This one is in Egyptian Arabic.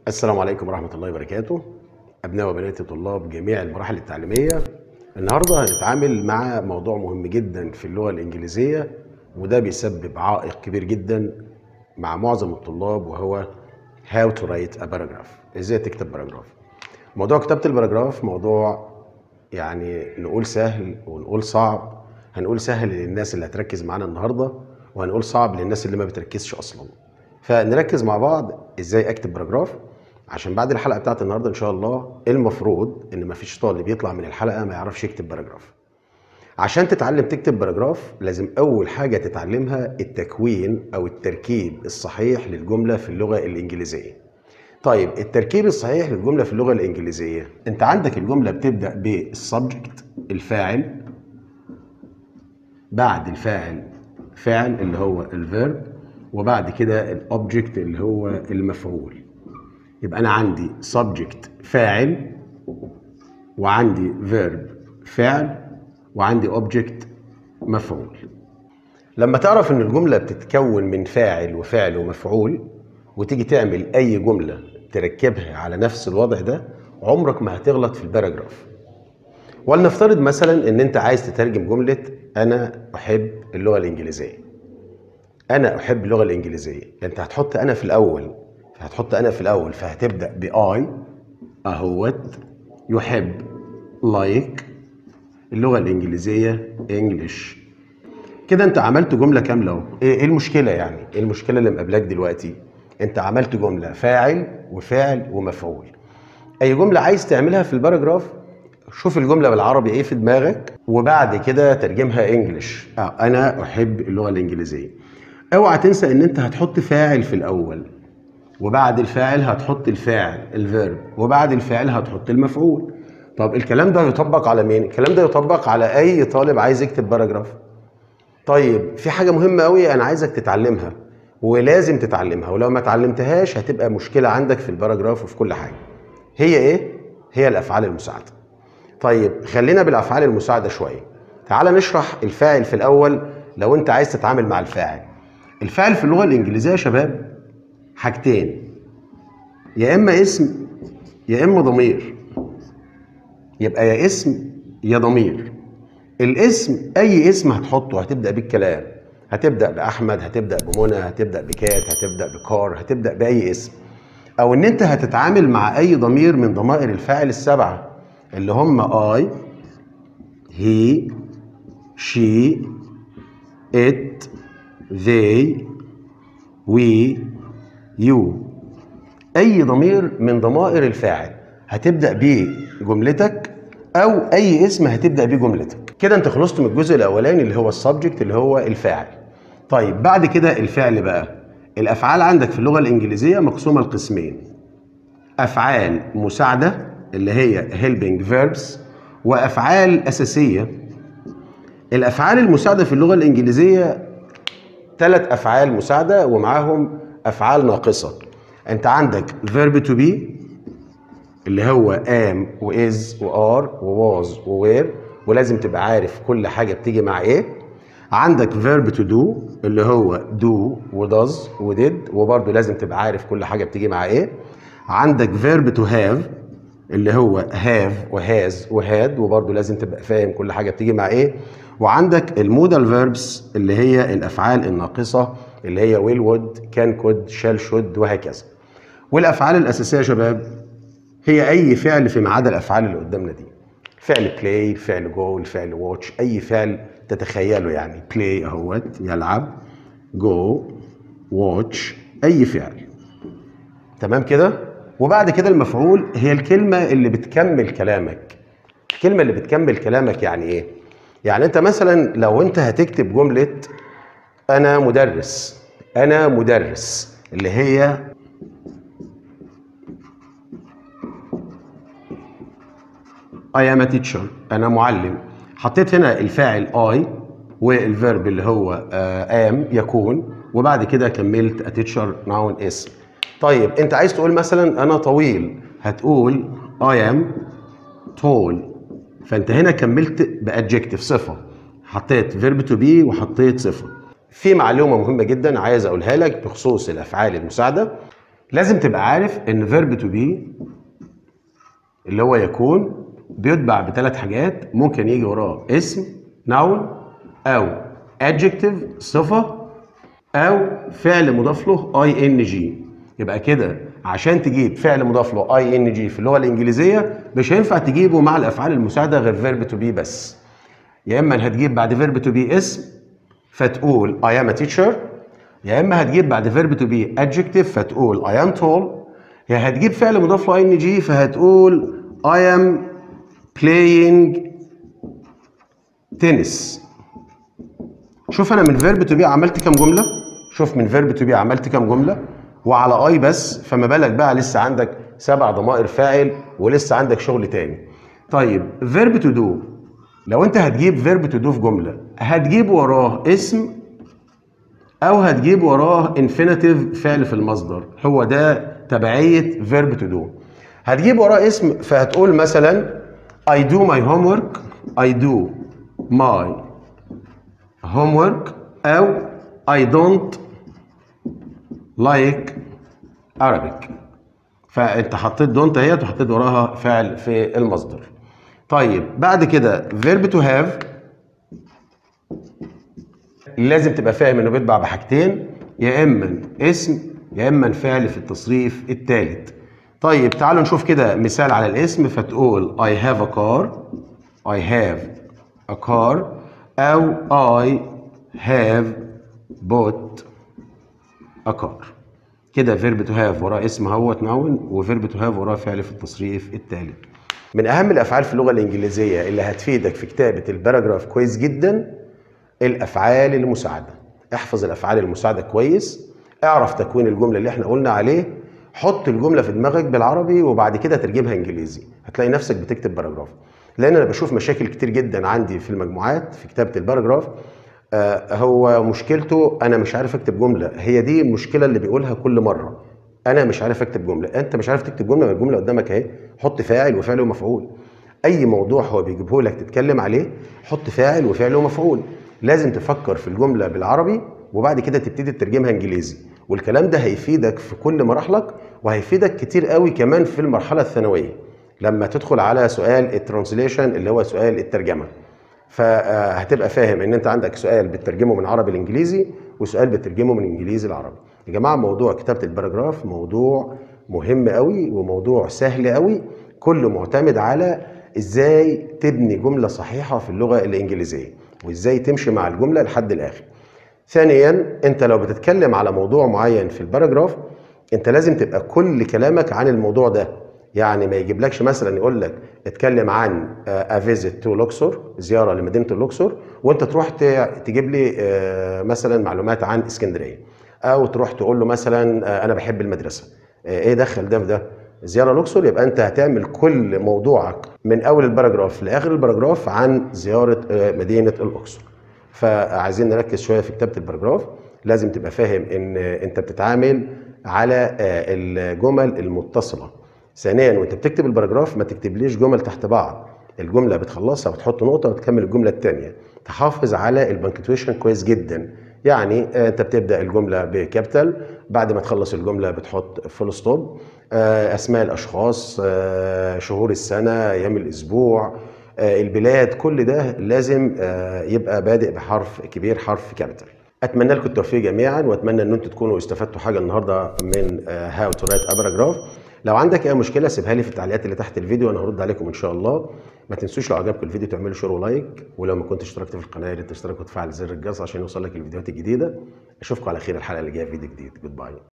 السلام عليكم ورحمة الله وبركاته أبناء وبنات طلاب جميع المراحل التعليمية النهاردة هنتعامل مع موضوع مهم جدا في اللغة الإنجليزية وده بيسبب عائق كبير جدا مع معظم الطلاب وهو how to write a paragraph ازاي تكتب باراجراف موضوع كتابة الباراجراف موضوع يعني نقول سهل ونقول صعب هنقول سهل للناس اللي هتركز معانا النهارده وهنقول صعب للناس اللي ما بتركزش اصلا فنركز مع بعض ازاي اكتب باراجراف عشان بعد الحلقه بتاعت النهارده ان شاء الله المفروض ان ما فيش طالب يطلع من الحلقه ما يعرفش يكتب باراجراف عشان تتعلم تكتب باراجراف لازم اول حاجه تتعلمها التكوين او التركيب الصحيح للجمله في اللغه الانجليزيه طيب التركيب الصحيح للجمله في اللغه الانجليزيه انت عندك الجمله بتبدا بالسبجكت الفاعل بعد الفاعل فاعل اللي هو الفيرب وبعد كده الاوبجكت اللي هو المفعول يبقى انا عندي سبجكت فاعل وعندي فيرب فعل وعندي اوبجكت مفعول لما تعرف ان الجمله بتتكون من فاعل وفعل ومفعول وتيجي تعمل اي جمله تركبها على نفس الوضع ده عمرك ما هتغلط في الباراجراف ولنفترض مثلا ان انت عايز تترجم جمله انا احب اللغه الانجليزيه انا احب اللغه الانجليزيه انت هتحط انا في الاول هتحط انا في الاول فهتبدا باي اهوت يحب لايك اللغه الانجليزيه انجلش كده انت عملت جمله كامله اهو ايه إيه المشكله يعني ايه المشكله اللي مقابلاك دلوقتي انت عملت جمله فاعل وفعل ومفعول اي جمله عايز تعملها في الباراجراف شوف الجمله بالعربي ايه في دماغك وبعد كده ترجمها انجلش اه انا احب اللغه الانجليزيه اوعى تنسى ان انت هتحط فاعل في الاول وبعد الفاعل هتحط الفاعل الفيرب وبعد الفاعل هتحط المفعول طب الكلام ده يطبق على مين الكلام ده يطبق على اي طالب عايز يكتب باراجراف طيب في حاجه مهمه قوي انا عايزك تتعلمها ولازم تتعلمها ولو ما اتعلمتهاش هتبقى مشكله عندك في الباراجراف وفي كل حاجه هي ايه هي الافعال المساعده طيب خلينا بالافعال المساعده شويه تعال نشرح الفاعل في الاول لو انت عايز تتعامل مع الفاعل الفاعل في اللغه الانجليزيه يا شباب حاجتين يا اما اسم يا اما ضمير يبقى يا اسم يا ضمير الاسم اي اسم هتحطه هتبدا بيه الكلام هتبدا باحمد هتبدا بمنى هتبدا بكات هتبدا بكار هتبدا باي اسم او ان انت هتتعامل مع اي ضمير من ضمائر الفاعل السبعه اللي هم اي هي شي ات they we يو اي ضمير من ضمائر الفاعل هتبدا بيه جملتك او اي اسم هتبدا بيه جملتك كده انت خلصت من الجزء الاولاني اللي هو السبجكت اللي هو الفاعل طيب بعد كده الفعل بقى الافعال عندك في اللغه الانجليزيه مقسومه لقسمين افعال مساعده اللي هي helping verbs وافعال اساسيه الافعال المساعده في اللغه الانجليزيه ثلاث افعال مساعده ومعاهم افعال ناقصه انت عندك verb to be اللي هو am وis وار وwas وwere ولازم تبقى عارف كل حاجه بتيجي مع ايه عندك verb to do اللي هو do وdoes ودid وبرده لازم تبقى عارف كل حاجه بتيجي مع ايه عندك verb to have اللي هو have وhas وhad وبرده لازم تبقى فاهم كل حاجه بتيجي مع ايه وعندك المودال فيربس اللي هي الافعال الناقصه اللي هي will would can could shall should وهكذا والافعال الاساسيه يا شباب هي اي فعل فيما عدا الافعال اللي قدامنا دي فعل play فعل go الفعل watch اي فعل تتخيله يعني play اهوت يلعب go watch اي فعل تمام كده وبعد كده المفعول هي الكلمه اللي بتكمل كلامك الكلمه اللي بتكمل كلامك يعني ايه يعني انت مثلا لو انت هتكتب جمله انا مدرس انا مدرس اللي هي I am a teacher انا معلم حطيت هنا الفاعل I والفيرب اللي هو uh, am يكون وبعد كده كملت a teacher noun اسم طيب انت عايز تقول مثلا انا طويل هتقول I am tall فانت هنا كملت بادجكتيف صفه حطيت فيرب تو بي وحطيت صفه في معلومه مهمه جدا عايز اقولها لك بخصوص الافعال المساعده لازم تبقى عارف ان فيرب تو بي اللي هو يكون بيتبع بثلاث حاجات ممكن يجي وراه اسم نون او adjective صفه او فعل مضاف له اي ان جي يبقى كده عشان تجيب فعل مضاف له اي ان جي في اللغه الانجليزيه مش هينفع تجيبه مع الافعال المساعده غير فيرب تو بي بس يا اما هتجيب بعد فيرب تو بي اسم فتقول I am a teacher يا اما هتجيب بعد فيرب تو بي adjective فتقول I am tall يا هتجيب فعل مضاف له اي ان جي فهتقول I am playing tennis شوف انا من فيرب تو بي عملت كام جمله شوف من فيرب تو بي عملت كام جمله وعلى اي بس فما بالك بقى لسه عندك سبع ضمائر فاعل ولسه عندك شغل تاني طيب فيرب تو دو لو انت هتجيب فيرب تو دو في جمله هتجيب وراه اسم او هتجيب وراه انفينيتيف فعل في المصدر هو ده تبعيه فيرب تو دو هتجيب وراه اسم فهتقول مثلا I do my homework I do my homework او I don't like Arabic فانت حطيت دونت اهيت وحطيت وراها فعل في المصدر طيب بعد كده verb to have لازم تبقى فاهم انه بيتبع بحاجتين يا اما اسم يا اما الفعل في التصريف الثالث طيب تعالوا نشوف كده مثال على الاسم فتقول I have a car I have a car او I have bought a car كده فيرب تو هاف وراه اسم اهوت نون وفيرب تو هاف وراه فعل في التصريف الثالث من اهم الافعال في اللغه الانجليزيه اللي هتفيدك في كتابه الباراجراف كويس جدا الافعال المساعده احفظ الافعال المساعده كويس اعرف تكوين الجمله اللي احنا قلنا عليه حط الجمله في دماغك بالعربي وبعد كده ترجمها انجليزي هتلاقي نفسك بتكتب باراجراف لان انا بشوف مشاكل كتير جدا عندي في المجموعات في كتابه الباراجراف آه هو مشكلته انا مش عارف اكتب جمله هي دي المشكله اللي بيقولها كل مره انا مش عارف اكتب جمله انت مش عارف تكتب جمله ما الجمله قدامك اهي حط فاعل وفعل ومفعول اي موضوع هو بيجيبه لك تتكلم عليه حط فاعل وفعل ومفعول لازم تفكر في الجمله بالعربي وبعد كده تبتدي تترجمها انجليزي والكلام ده هيفيدك في كل مراحلك وهيفيدك كتير قوي كمان في المرحله الثانويه لما تدخل على سؤال الترانسليشن اللي هو سؤال الترجمه فهتبقى فاهم ان انت عندك سؤال بتترجمه من عربي لانجليزي وسؤال بتترجمه من انجليزي لعربي يا جماعه موضوع كتابه الباراجراف موضوع مهم قوي وموضوع سهل قوي كله معتمد على ازاي تبني جمله صحيحه في اللغه الانجليزيه وازاي تمشي مع الجمله لحد الاخر ثانيا انت لو بتتكلم على موضوع معين في الباراجراف انت لازم تبقى كل كلامك عن الموضوع ده يعني ما يجيبلكش مثلا يقول لك اتكلم عن افيزيت تو لوكسور زياره لمدينه الاقصر وانت تروح تجيب لي مثلا معلومات عن اسكندريه او تروح تقول له مثلا انا بحب المدرسه ايه دخل ده في ده زياره الاقصر يبقى انت هتعمل كل موضوعك من اول الباراجراف لاخر الباراجراف عن زياره مدينه الاقصر فعايزين نركز شويه في كتابه الباراجراف لازم تبقى فاهم ان انت بتتعامل على الجمل المتصله ثانيا وانت بتكتب الباراجراف ما تكتبليش جمل تحت بعض الجمله بتخلصها بتحط نقطه وتكمل الجمله الثانيه تحافظ على البنكتويشن كويس جدا يعني انت بتبدا الجمله بكابيتال بعد ما تخلص الجمله بتحط فول ستوب اسماء الاشخاص شهور السنه ايام الاسبوع البلاد كل ده لازم يبقى بادئ بحرف كبير حرف كابيتال اتمنى لكم التوفيق جميعا واتمنى ان انتم تكونوا استفدتوا حاجه النهارده من هاو تو رايت باراجراف لو عندك اي مشكله سيبها لي في التعليقات اللي تحت الفيديو وانا هرد عليكم ان شاء الله ما تنسوش لو عجبكم الفيديو تعملوا شير ولايك ولو ما كنتش اشتركت في القناه يا ريت تشترك وتفعل زر الجرس عشان يوصلك الفيديوهات الجديده اشوفكم على خير الحلقه اللي جايه في فيديو جديد جود باي